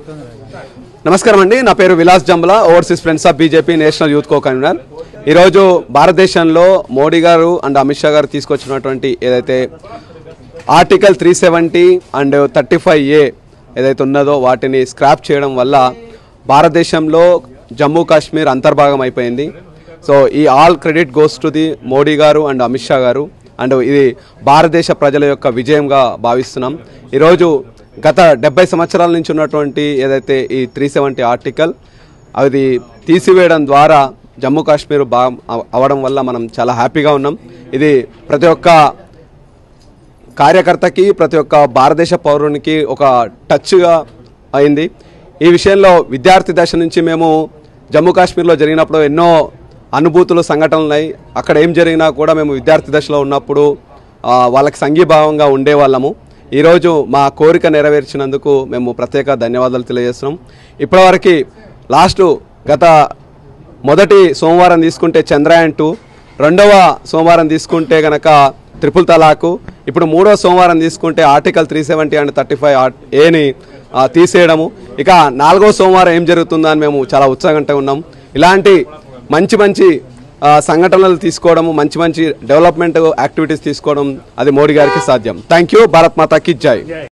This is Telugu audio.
నమస్కారం అండి నా పేరు Vilas Jambala overseas friends of BJP national youth co convener ఈరోజు భారతదేశంలో మోడీ గారు అండ్ అమిత్ షా గారు తీసుకొచ్చినటువంటి ఏదైతే article three seventy and thirty five A ఏదైతే ఉన్నదో వాటిని స్క్రాప్ చేయడం వల్ల భారతదేశంలో జమ్మూ కాశ్మీర్ అంతర్భాగం అయిపోయింది సో ఈ all credit goes to the Modi గారు అండ్ అమిత్ షా గారు అండ్ ఇది భారతదేశ ప్రజల యొక్క విజయంగా భావిస్తున్నాం ఈరోజు గత డెబ్బై సంవత్సరాల నుంచి ఉన్నటువంటి ఏదైతే ఈ త్రీ సెవెంటీ ఆర్టికల్ అది తీసివేయడం ద్వారా జమ్మూ కాశ్మీర్ బా అవ- అవడం వల్ల మనం చాలా హ్యాపీగా ఉన్నాం ఇది ప్రతి ఒక్క కార్యకర్తకి ప్రతి ఒక్క భారతదేశ పౌరునికి ఒక టచ్గా అయింది ఈ విషయంలో విద్యార్థి దశ నుంచి మేము జమ్మూ కాశ్మీర్లో జరిగినప్పుడు ఎన్నో అనుభూతులు సంఘటనలు ఉన్నాయి అక్కడ ఏం జరిగినా కూడా మేము విద్యార్థి దశలో ఉన్నప్పుడు ఆ, వాళ్ళకి సంఘీభావంగా ఉండేవాళ్ళము ఈరోజు మా కోరిక నెరవేర్చినందుకు మేము ప్రత్యేక ధన్యవాదాలు తెలియజేస్తున్నాం ఇప్పటివరకు లాస్ట్ గత మొదటి సోమవారం తీసుకుంటే చంద్రయాన్ టూ రెండవ సోమవారం తీసుకుంటే గనక త్రిపుల్ తలాకు ఇప్పుడు మూడో సోమవారం తీసుకుంటే article three seventy and thirty five ఏని ఆ, తీసేయడము ఇక నాలుగో సోమవారం ఏం జరుగుతుందో అని మేము చాలా ఉత్సాహంగా ఉన్నాం ఇలాంటి మంచి మంచి ఆ, సంఘటనలు తీసుకోవడము మంచి మంచి డెవలప్మెంట్ యాక్టివిటీస్ తీసుకోవడం అది మోడీ గారికి సాధ్యం థ్యాంక్ యూ భారత్ మాతా కి జై